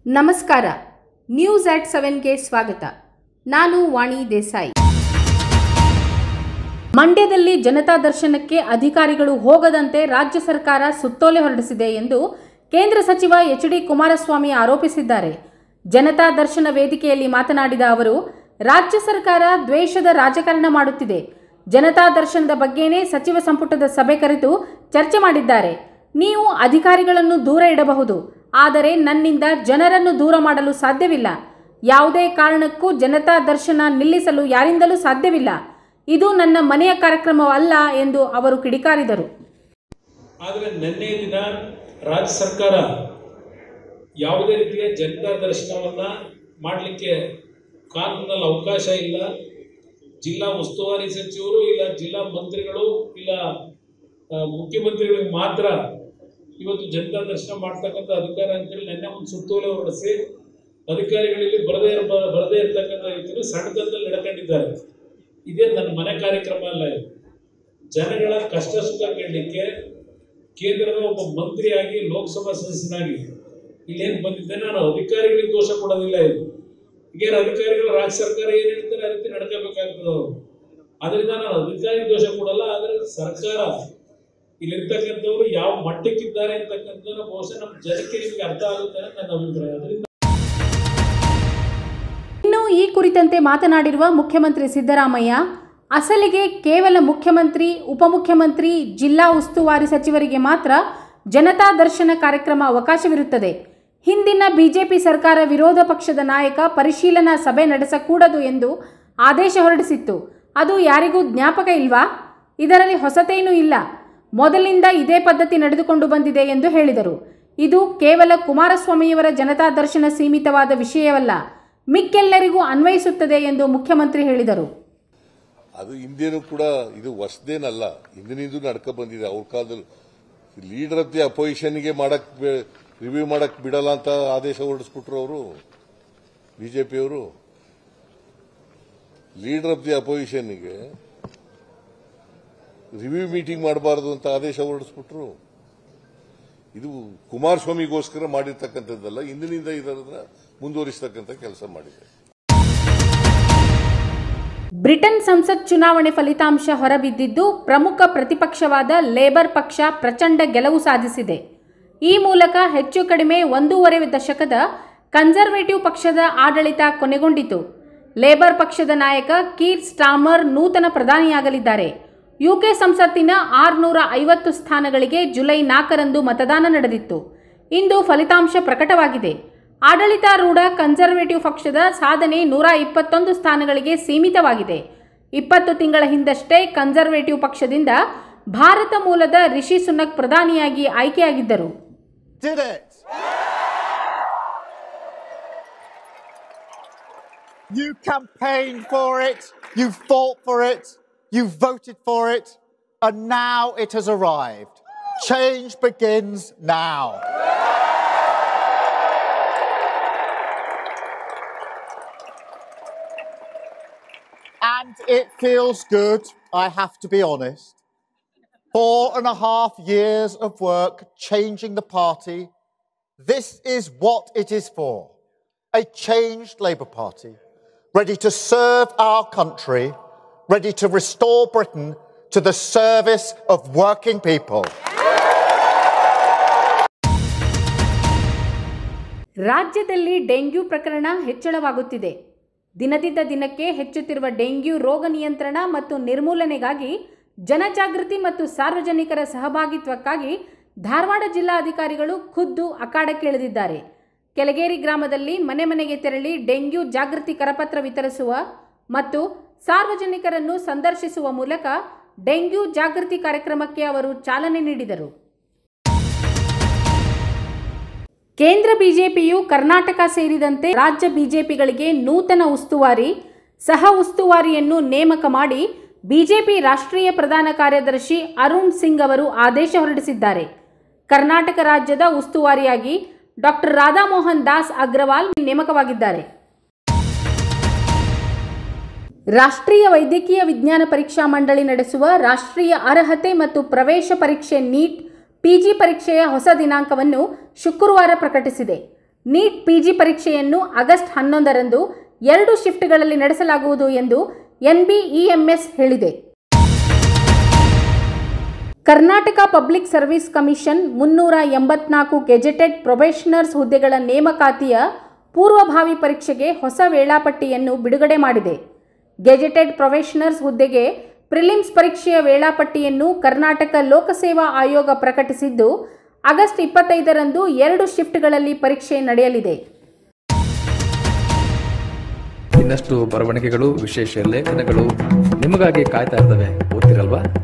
ನಮಸ್ಕಾರ ನ್ಯೂಸ್ ಆಟ್ ಸೆವೆನ್ಗೆ ಸ್ವಾಗತ ನಾನು ವಾಣಿ ದೇಸಾಯಿ ಮಂಡ್ಯದಲ್ಲಿ ಜನತಾ ದರ್ಶನಕ್ಕೆ ಅಧಿಕಾರಿಗಳು ಹೋಗದಂತೆ ರಾಜ್ಯ ಸರ್ಕಾರ ಸುತ್ತೋಲೆ ಹೊರಡಿಸಿದೆ ಎಂದು ಕೇಂದ್ರ ಸಚಿವ ಎಚ್ ಡಿ ಕುಮಾರಸ್ವಾಮಿ ಆರೋಪಿಸಿದ್ದಾರೆ ಜನತಾ ದರ್ಶನ ವೇದಿಕೆಯಲ್ಲಿ ಮಾತನಾಡಿದ ಅವರು ರಾಜ್ಯ ಸರ್ಕಾರ ದ್ವೇಷದ ರಾಜಕಾರಣ ಮಾಡುತ್ತಿದೆ ಜನತಾ ದರ್ಶನದ ಬಗ್ಗೆನೇ ಸಚಿವ ಸಂಪುಟದ ಸಭೆ ಕರೆದು ಚರ್ಚೆ ಮಾಡಿದ್ದಾರೆ ನೀವು ಅಧಿಕಾರಿಗಳನ್ನು ದೂರ ಇಡಬಹುದು ಆದರೆ ನನ್ನಿಂದ ಜನರನ್ನು ದೂರ ಮಾಡಲು ಸಾಧ್ಯವಿಲ್ಲ ಯಾವುದೇ ಕಾರಣಕ್ಕೂ ಜನತಾ ದರ್ಶನ ನಿಲ್ಲಿಸಲು ಯಾರಿಂದಲೂ ಸಾಧ್ಯವಿಲ್ಲ ಇದು ನನ್ನ ಮನೆಯ ಕಾರ್ಯಕ್ರಮವಲ್ಲ ಎಂದು ಅವರು ಕಿಡಿಕಾರಿದರು ಆದರೆ ನಿನ್ನೆ ದಿನ ರಾಜ್ಯ ಸರ್ಕಾರ ಯಾವುದೇ ರೀತಿಯ ಜನತಾ ದರ್ಶನವನ್ನು ಮಾಡಲಿಕ್ಕೆ ಕಾನೂನಲ್ಲಿ ಅವಕಾಶ ಇಲ್ಲ ಜಿಲ್ಲಾ ಉಸ್ತುವಾರಿ ಸಚಿವರು ಇಲ್ಲ ಜಿಲ್ಲಾ ಮಂತ್ರಿಗಳು ಇಲ್ಲ ಆ, ಮುಖ್ಯಮಂತ್ರಿಗಳಿಗೆ ಮಾತ್ರ ಇವತ್ತು ಜನತಾ ದರ್ಶನ ಮಾಡ್ತಕ್ಕಂಥ ಅಧಿಕಾರ ಅಂತೇಳಿ ನಿನ್ನೆ ಒಂದು ಸುತ್ತೋಲೆ ಹೊರಡಿಸಿ ಅಧಿಕಾರಿಗಳಿಗೆ ಬರದೇ ಇರ ಬರದೇ ಇರತಕ್ಕಂಥ ರೀತಿಯಲ್ಲಿ ಸಣ್ಣದಲ್ಲಿ ನಡ್ಕೊಂಡಿದ್ದಾರೆ ಇದೇ ನನ್ನ ಮನೆ ಕಾರ್ಯಕ್ರಮ ಅಲ್ಲ ಇದು ಜನಗಳ ಕಷ್ಟ ಸುಖ ಕೇಳಲಿಕ್ಕೆ ಕೇಂದ್ರದ ಒಬ್ಬ ಮಂತ್ರಿಯಾಗಿ ಲೋಕಸಭಾ ಸದಸ್ಯನಾಗಿ ಇಲ್ಲೇನು ಬಂದಿದ್ದೆ ನಾನು ಅಧಿಕಾರಿಗಳಿಗೆ ದೋಷ ಕೊಡೋದಿಲ್ಲ ಇದು ಈಗೇನು ಅಧಿಕಾರಿಗಳು ರಾಜ್ಯ ಸರ್ಕಾರ ಏನು ಹೇಳ್ತಾರೆ ಆ ರೀತಿ ನಡ್ಕೋಬೇಕಾಗ್ತದೆ ಅವರು ಅದರಿಂದ ನಾನು ಅಧಿಕಾರಿ ದೋಷ ಕೊಡಲ್ಲ ಆದರೆ ಸರ್ಕಾರ ಇಲ್ಲಿರ್ತಕ್ಕಂಥವ್ರು ಯಾವ ಮಟ್ಟಕ್ಕಿದ್ದಾರೆ ಅಂತಕ್ಕಂಥದ್ದು ಬಹುಶಃ ನಮ್ಮ ಜನಕ್ಕೆ ನಿಮಗೆ ಅರ್ಥ ಆಗುತ್ತೆ ಅಂತ ನನ್ನ ಅಭಿಪ್ರಾಯ ಅದರಿಂದ ಇನ್ನು ಈ ಕುರಿತಂತೆ ಮಾತನಾಡಿರುವ ಮುಖ್ಯಮಂತ್ರಿ ಸಿದ್ದರಾಮಯ್ಯ ಅಸಲಿಗೆ ಕೇವಲ ಮುಖ್ಯಮಂತ್ರಿ ಉಪಮುಖ್ಯಮಂತ್ರಿ ಜಿಲ್ಲಾ ಉಸ್ತುವಾರಿ ಸಚಿವರಿಗೆ ಮಾತ್ರ ಜನತಾ ದರ್ಶನ ಕಾರ್ಯಕ್ರಮ ಅವಕಾಶವಿರುತ್ತದೆ ಹಿಂದಿನ ಬಿಜೆಪಿ ಸರ್ಕಾರ ವಿರೋಧ ಪಕ್ಷದ ನಾಯಕ ಪರಿಶೀಲನಾ ಸಭೆ ನಡೆಸಕೂಡದು ಎಂದು ಆದೇಶ ಹೊರಡಿಸಿತ್ತು ಅದು ಯಾರಿಗೂ ಜ್ಞಾಪಕ ಇಲ್ವಾ ಇದರಲ್ಲಿ ಹೊಸತೇನೂ ಇಲ್ಲ ಮೊದಲಿಂದ ಇದೇ ಪದ್ಧತಿ ನಡೆದುಕೊಂಡು ಬಂದಿದೆ ಎಂದು ಹೇಳಿದರು ಇದು ಕೇವಲ ಕುಮಾರಸ್ವಾಮಿಯವರ ಜನತಾ ದರ್ಶನ ಸೀಮಿತವಾದ ವಿಷಯವಲ್ಲ ಮಿಕ್ಕೆಲ್ಲರಿಗೂ ಅನ್ವಯಿಸುತ್ತದೆ ಎಂದು ಮುಖ್ಯಮಂತ್ರಿ ಹೇಳಿದರು ಅದು ಹಿಂದೇನು ಕೂಡ ಇದು ಹೊಸದೇನಲ್ಲ ಹಿಂದಿನಿಂದ ನಡ್ಕ ಬಂದಿದೆ ಅವ್ರ ಕಾಲದಲ್ಲಿ ಲೀಡರ್ ಆಫ್ ದಿ ಅಪೋಸಿಷನ್ಗೆ ಮಾಡಕ್ ರಿವ್ಯೂ ಮಾಡಕ್ ಬಿಡಲ್ಲ ಅಂತ ಆದೇಶ ಹೊರಡಿಸ್ಬಿಟ್ರು ಅವರು ಬಿಜೆಪಿಯವರು ಲೀಡರ್ ಆಫ್ ದಿ ಅಪೋಸಿಷನ್ಗೆ ರಿವ್ಯೂ ಮೀಟಿಂಗ್ ಮಾಡಬಾರದು ಅಂತ ಆದೇಶ ಹೊರಡಿಸ್ಬಿಟ್ರು ಇದು ಕುಮಾರಸ್ವಾಮಿಗೋಸ್ಕರ ಮಾಡಿರ್ತಕ್ಕಂಥದ್ದಲ್ಲ ಹಿಂದಿನಿಂದ ಇದನ್ನ ಮುಂದುವರಿಸ್ತಕ್ಕಂಥ ಕೆಲಸ ಮಾಡಿದೆ ಬ್ರಿಟನ್ ಸಂಸತ್ ಚುನಾವಣೆ ಫಲಿತಾಂಶ ಹೊರಬಿದ್ದಿದ್ದು ಪ್ರಮುಖ ಪ್ರತಿಪಕ್ಷವಾದ ಲೇಬರ್ ಪಕ್ಷ ಪ್ರಚಂಡ ಗೆಲುವು ಸಾಧಿಸಿದೆ ಈ ಮೂಲಕ ಹೆಚ್ಚು ಕಡಿಮೆ ಒಂದೂವರೆ ದಶಕದ ಕನ್ಸರ್ವೇಟಿವ್ ಪಕ್ಷದ ಆಡಳಿತ ಕೊನೆಗೊಂಡಿತು ಲೇಬರ್ ಪಕ್ಷದ ನಾಯಕ ಕೀರ್ ಸ್ಟಾಮರ್ ನೂತನ ಪ್ರಧಾನಿಯಾಗಲಿದ್ದಾರೆ ಯುಕೆ ಸಂಸತ್ತಿನ ಆರುನೂರ ಐವತ್ತು ಸ್ಥಾನಗಳಿಗೆ ಜುಲೈ ನಾಲ್ಕರಂದು ಮತದಾನ ನಡೆದಿತ್ತು ಇಂದು ಫಲಿತಾಂಶ ಪ್ರಕಟವಾಗಿದೆ ಆಡಳಿತಾರೂಢ ಕನ್ಸರ್ವೇಟಿವ್ ಪಕ್ಷದ ಸಾಧನೆ ನೂರ ಇಪ್ಪತ್ತೊಂದು ಸ್ಥಾನಗಳಿಗೆ ಸೀಮಿತವಾಗಿದೆ ಇಪ್ಪತ್ತು ತಿಂಗಳ ಹಿಂದಷ್ಟೇ ಕನ್ಸರ್ವೇಟಿವ್ ಪಕ್ಷದಿಂದ ಭಾರತ ಮೂಲದ ರಿಷಿ ಸುನಕ್ ಪ್ರಧಾನಿಯಾಗಿ ಆಯ್ಕೆಯಾಗಿದ್ದರು did it. You campaigned for it, you fought for it, you voted for it, and now it has arrived. Change begins now. And it feels good, I have to be honest. Four and a half years of work changing the party. This is what it is for. A changed Labour Party, ready to serve our country, ready to restore Britain to the service of working people. ರಾಜ್ಯದಲ್ಲಿ dengue ಪ್ರಕರಣ ಹೆಚ್ಚಳವಾಗುತ್ತಿದೆ ದಿನದಿಂದ ದಿನಕ್ಕೆ ಹೆಚ್ಚುತ್ತಿರುವ dengue ರೋಗ ನಿಯಂತ್ರಣ ಮತ್ತು ನಿರ್ಮೂಲನೆಗಾಗಿ ಜನಜಾಗೃತಿ ಮತ್ತು ಸಾರ್ವಜನಿಕರ ಸಹಭಾಗಿತ್ವಕ್ಕಾಗಿ ಧಾರವಾಡ ಜಿಲ್ಲಾಧಿಕಾರಿಗಳು ಖುದ್ದು ಅಖಾಡಕ್ಕಿಳಿದಿದ್ದಾರೆ ಕೆಳಗೇರಿ ಗ್ರಾಮದಲ್ಲಿ ಮನೆ ಮನೆಗೆ ತೆರಳಿ ಡೆಂಗ್ಯೂ ಜಾಗೃತಿ ಕರಪತ್ರ ವಿತರಿಸುವ ಮತ್ತು ಸಾರ್ವಜನಿಕರನ್ನು ಸಂದರ್ಶಿಸುವ ಮೂಲಕ ಡೆಂಗ್ಯೂ ಜಾಗೃತಿ ಕಾರ್ಯಕ್ರಮಕ್ಕೆ ಅವರು ಚಾಲನೆ ನೀಡಿದರು ಕೇಂದ್ರ ಬಿಜೆಪಿಯು ಕರ್ನಾಟಕ ಸೇರಿದಂತೆ ರಾಜ್ಯ ಬಿಜೆಪಿಗಳಿಗೆ ನೂತನ ಉಸ್ತುವಾರಿ ಸಹ ಉಸ್ತುವಾರಿಯನ್ನು ನೇಮಕ ಮಾಡಿ ಬಿಜೆಪಿ ರಾಷ್ಟ್ರೀಯ ಪ್ರಧಾನ ಕಾರ್ಯದರ್ಶಿ ಅರುಣ್ ಸಿಂಗ್ ಅವರು ಆದೇಶ ಹೊರಡಿಸಿದ್ದಾರೆ ಕರ್ನಾಟಕ ರಾಜ್ಯದ ಉಸ್ತುವಾರಿಯಾಗಿ ಡಾಕ್ಟರ್ ರಾಧಾಮೋಹನ್ ದಾಸ್ ಅಗ್ರವಾಲ್ ನೇಮಕವಾಗಿದ್ದಾರೆ ರಾಷ್ಟ್ರೀಯ ವೈದ್ಯಕೀಯ ವಿಜ್ಞಾನ ಪರೀಕ್ಷಾ ಮಂಡಳಿ ನಡೆಸುವ ರಾಷ್ಟ್ರೀಯ ಅರ್ಹತೆ ಮತ್ತು ಪ್ರವೇಶ ಪರೀಕ್ಷೆ ನೀಟ್ ಪಿಜಿ ಪರೀಕ್ಷೆಯ ಹೊಸ ದಿನಾಂಕವನ್ನು ಶುಕ್ರವಾರ ಪ್ರಕಟಿಸಿದೆ ನೀಟ್ ಪಿಜಿ ಪರೀಕ್ಷೆಯನ್ನು ಆಗಸ್ಟ್ ಹನ್ನೊಂದರಂದು ಎರಡು ಶಿಫ್ಟ್ಗಳಲ್ಲಿ ನಡೆಸಲಾಗುವುದು ಎಂದು ಎನ್ಬಿಇಎಂಎಸ್ ಹೇಳಿದೆ ಕರ್ನಾಟಕ ಪಬ್ಲಿಕ್ ಸರ್ವಿಸ್ ಕಮಿಷನ್ ಮುನ್ನೂರ ಎಂಬತ್ನಾಲ್ಕು ಗೆಜೆಟೆಡ್ ಪ್ರೊಬೇಷನರ್ಸ್ ಹುದ್ದೆಗಳ ನೇಮಕಾತಿಯ ಪೂರ್ವಭಾವಿ ಪರೀಕ್ಷೆಗೆ ಹೊಸ ವೇಳಾಪಟ್ಟಿಯನ್ನು ಬಿಡುಗಡೆ ಮಾಡಿದೆ ಗೆಜೆಟೆಡ್ ಪ್ರೊಬೇಷನರ್ಸ್ ಹುದ್ದೆಗೆ ಪ್ರಿಲಿಮ್ಸ್ ಪರೀಕ್ಷೆಯ ವೇಳಾಪಟ್ಟಿಯನ್ನು ಕರ್ನಾಟಕ ಲೋಕಸೇವಾ ಆಯೋಗ ಪ್ರಕಟಿಸಿದ್ದು ಆಗಸ್ಟ್ ಇಪ್ಪತ್ತೈದರಂದು ಎರಡು ಶಿಫ್ಟ್ಗಳಲ್ಲಿ ಪರೀಕ್ಷೆ ನಡೆಯಲಿದೆ ಇನ್ನಷ್ಟು ಬರವಣಿಗೆಗಳು ವಿಶೇಷ ಲೇಖನಗಳು ನಿಮಗಾಗಿ ಕಾಯ್ತಾ ಇರ್ತವೆ ಓದ್ತಿರಲ್ವಾ